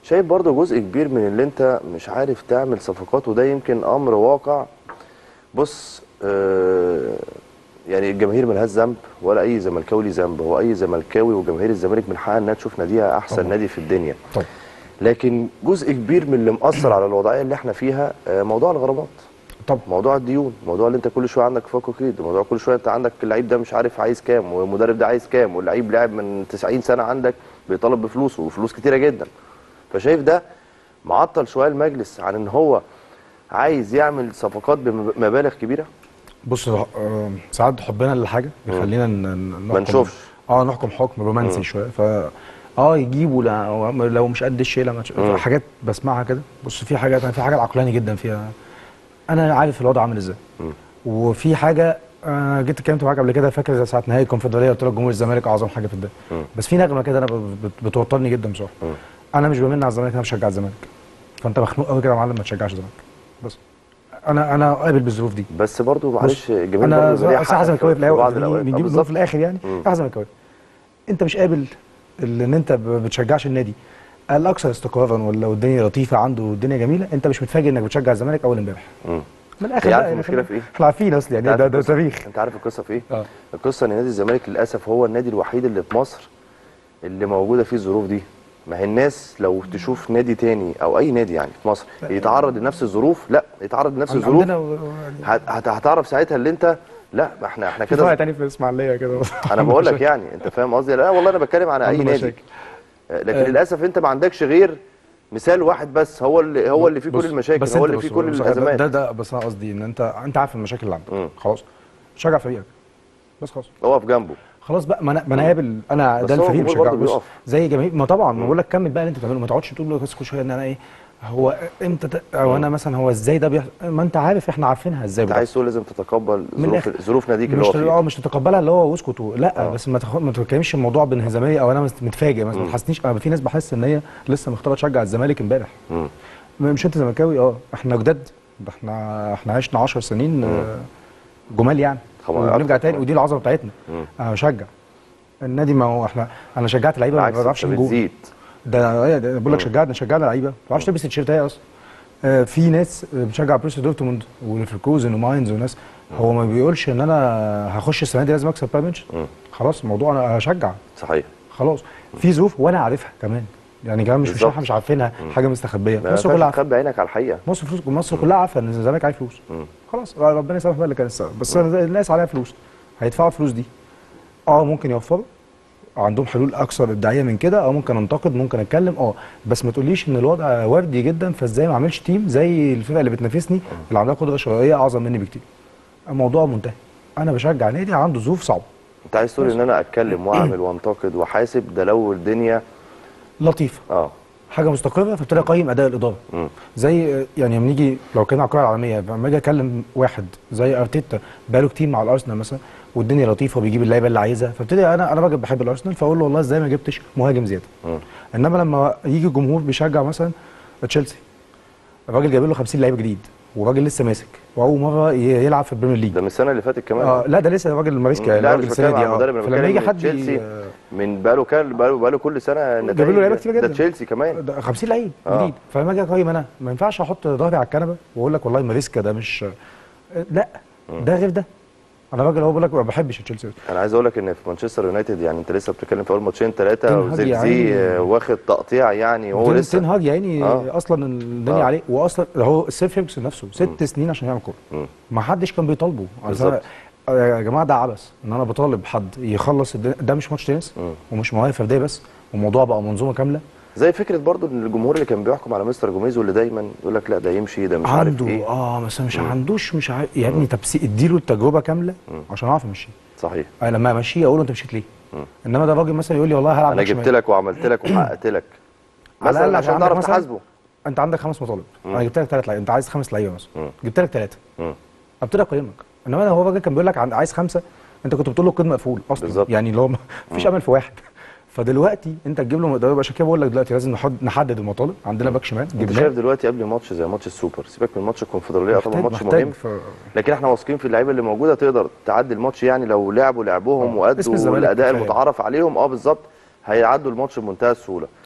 شايف برضو جزء كبير من اللي انت مش عارف تعمل صفقات وده يمكن امر واقع بص آه يعني الجماهير ملهاش ذنب ولا اي زملكاوي ليه ذنب هو اي زملكاوي وجماهير الزمالك من حقها انها تشوف ناديها احسن طبعا. نادي في الدنيا طبعا. لكن جزء كبير من اللي مأثر على الوضعيه اللي احنا فيها آه موضوع الغرامات طبعا موضوع الديون موضوع اللي انت كل شويه عندك فوق قيد موضوع كل شويه انت عندك اللعيب ده مش عارف عايز كام والمدرب ده عايز كام واللعيب لعب من 90 سنه عندك بيطالب بفلوسه وفلوس كتيره جدا فشايف ده معطل شويه المجلس عن ان هو عايز يعمل صفقات بمبالغ كبيره بص آه، ساعات حبنا للحاجه بيخلينا ن- ن- ما نحكم- نشوفش. اه نحكم حكم رومانسي شويه ف اه يجيبوا لا لو مش قد الشيله ما تش- مم. حاجات بسمعها كده بص في حاجات أنا في حاجه عقلاني جدا فيها انا عارف الوضع عامل ازاي مم. وفي حاجه انا جيت اتكلمت معاك قبل كده فاكر زي ساعه نهائي الكونفدراليه قلت لك جمهور الزمالك اعظم حاجه في الدنيا مم. بس في نغمه كده انا ب- بت- بتوترني جدا بصراحه مم. انا مش بمن على الزمالك انا بشجع الزمالك فانت مخنوق قوي كده يا معلم ما تشجعش الزمالك بس انا انا قابل بالظروف دي بس برضو معلش الجماهير انا برضو ليها صح حق زملكاوي في بعض الاول الأوقات. آه، بنجيب الظروف بالظبط. في الاخر يعني مم. احنا زملكاوي انت مش قابل ال- ان انت ب- بتشجعش النادي الاكثر استقرارا ولا والدنيا لطيفه عنده والدنيا جميله انت مش متفاجئ انك بتشجع الزمالك اول امبارح مم. من الاخر هي عارف بقى يعني المشكلة في إيه؟ احنا عارفين اصل يعني انت ده عارف ده القصة- تاريخ انت عارف القصه في ايه؟ اه القصه ان نادي الزمالك للاسف هو النادي الوحيد اللي في مصر اللي موجوده فيه الظروف دي ما هي الناس لو تشوف نادي تاني او اي نادي يعني في مصر يتعرض لنفس الظروف لا يتعرض لنفس الظروف عندنا و- هت- هت- هتعرف ساعتها اللي انت لا ما احنا احنا في فرع كده تاني في الاسماعيليه كده انا بقول لك يعني انت فاهم قصدي لا والله انا بتكلم على اي عنده نادي مشاكل. آه، لكن آه. للاسف انت ما عندكش غير مثال واحد بس هو اللي هو اللي فيه بص- كل المشاكل بس هو انت اللي فيه بص- كل بص- الازمات ده ده بس انا قصدي ان انت انت عارف المشاكل اللي مم. عندك خلاص شجع فريقك بس خلاص اقف جنبه خلاص بقى ما انا ما انا قابل انا بس ده هو الفريق الجمهور بشجعه برضه بص بيقف. زي جماهير ما طبعا ما بقول لك كمل بقى اللي انت بتعمله ما تقعدش تقول له بس كل شويه ان انا ايه هو امتى ت- او انا مثلا هو ازاي ده بيحصل ما انت عارف احنا عارفينها ازاي انت بتحصل. عايز تقول لازم تتقبل من ظروف الآخر. ظروف ناديك اللي مش هو ت- فيه اه مش تتقبلها اللي هو واسكت و- لا آه. بس ما تاخد ما تتكلمش الموضوع بانهزاميه او انا مست- متفاجئ مثلا ما تحسنيش انا في ناس بحس ان هي لسه مختاره تشجع الزمالك امبارح مم. مش انت زملكاوي اه احنا جداد ده احنا احنا عشنا 10 سنين آه، جمال يعني طبعاً، ونرجع أكتر تاني طبعاً. ودي العظمه بتاعتنا مم. انا بشجع النادي ما هو احنا انا شجعت لعيبه ما بالعكس بعرفش انت نجوم بتزيد ده أيوة، ده بقول لك شجعنا شجعنا لعيبه ما بعرفش تلبس التيشيرتات اصلا آه، في ناس بتشجع بروسيا دورتموند وليفركوزن وماينز وناس هو ما بيقولش ان انا هخش السنه دي لازم اكسب بايرن ميونخ مم. خلاص الموضوع انا هشجع صحيح خلاص في ظروف وانا عارفها كمان يعني كمان مش مش بالظبط. احنا مش عارفينها حاجه مستخبيه ما مصر ينفعش كلها عارفه تخبي عينك على الحقيقه مصر فلوس مصر كلها عارفه ان الزمالك عليه فلوس مم. خلاص ربنا يسامح بقى اللي كان السبب بس الناس عليها فلوس هيدفعوا الفلوس دي اه ممكن يوفروا عندهم حلول اكثر ابداعيه من كده اه ممكن انتقد ممكن اتكلم اه بس ما تقوليش ان الوضع وردي جدا فازاي ما اعملش تيم زي الفرقه اللي بتنافسني اللي عندها قدره شرائيه اعظم مني بكتير الموضوع منتهي انا بشجع نادي عنده ظروف صعبه انت عايز تقول ان انا اتكلم واعمل وانتقد واحاسب ده لو الدنيا لطيفه اه حاجه مستقره فابتدي اقيم اداء الاداره مم. زي يعني لما نيجي لو كان على الكره العالميه لما اجي اكلم واحد زي ارتيتا بقاله كتير مع الارسنال مثلا والدنيا لطيفه وبيجيب اللعيبه اللي عايزها فابتدي انا انا راجل بحب الارسنال فاقول له والله ازاي ما جبتش مهاجم زياده مم. انما لما يجي جمهور بيشجع مثلا تشيلسي الراجل جايب له 50 لعيب جديد وراجل لسه ماسك واول مره ي- يلعب في البريمير ليج ده من السنه اللي فاتت كمان اه لا ده لسه الراجل ماريسكا لا الراجل مش السنه بتكلم دي على اه المدرب انا فلما بتكلم يجي إن حد تشيلسي ي- من بقاله كان بقاله بقاله كل سنه نتائج جابوا له لعيبه كتير ده جدا تشيلسي كمان ده 50 لعيب آه. جديد فلما اجي اقيم انا ما ينفعش احط ظهري على الكنبه واقول لك والله ماريسكا ده مش لا ده غير ده انا راجل هو بقول لك ما بحبش تشيلسي انا عايز اقول لك ان في مانشستر يونايتد يعني انت لسه بتتكلم في اول ماتشين ثلاثه تين هاج وزيرزي يعني- آه، واخد تقطيع يعني وهو تين- لسه تين هاج يا عيني آه. اصلا الدنيا آه. عليه واصلا هو سير فيرجسون نفسه ست سنين عشان يعمل كوره مم. ما حدش كان بيطالبه بالظبط. أنا- يا جماعه ده عبث ان انا بطالب حد يخلص الدنيا ده مش ماتش تنس مم. ومش مواهب فرديه بس الموضوع بقى منظومه كامله زي فكره برضو ان الجمهور اللي كان بيحكم على مستر جوميز واللي دايما يقول لك لا ده يمشي ده مش عارف عنده ايه اه بس مش عندوش مش عارف يا ابني تبسي اديله التجربه كامله عشان اعرف امشيه صحيح انا لما امشيه اقول له انت مشيت ليه انما ده راجل مثلا يقول لي والله هلعب انا باك جبت شمال. لك وعملت لك وحققت لك على مثلا الأقل عشان عندك تعرف مثلاً- تحاسبه انت عندك خمس مطالب انا جبت لك ثلاث لعيبه انت عايز خمس لعيبه مثلا مم. جبت لك ثلاثه مم. ابتدي اقيمك انما انا هو الراجل كان بيقول لك عن- عايز خمسه انت كنت بتقول له القيد مقفول اصلا بالظبط. يعني اللي هو ما فيش امل في واحد فدلوقتي انت تجيب له ده عشان كده بقول لك دلوقتي لازم نحد نحدد المطالب عندنا باك شمال انت جبناه شايف دلوقتي قبل ماتش زي ماتش السوبر سيبك من ماتش الكونفدراليه طبعا محتاج- ماتش محتاج مهم ف- لكن احنا واثقين في اللعيبه اللي موجوده تقدر تعدي الماتش يعني لو لعبوا لعبهم اسم وادوا الزمالك الاداء كفاية. المتعارف عليهم اه بالظبط هيعدوا الماتش بمنتهى السهوله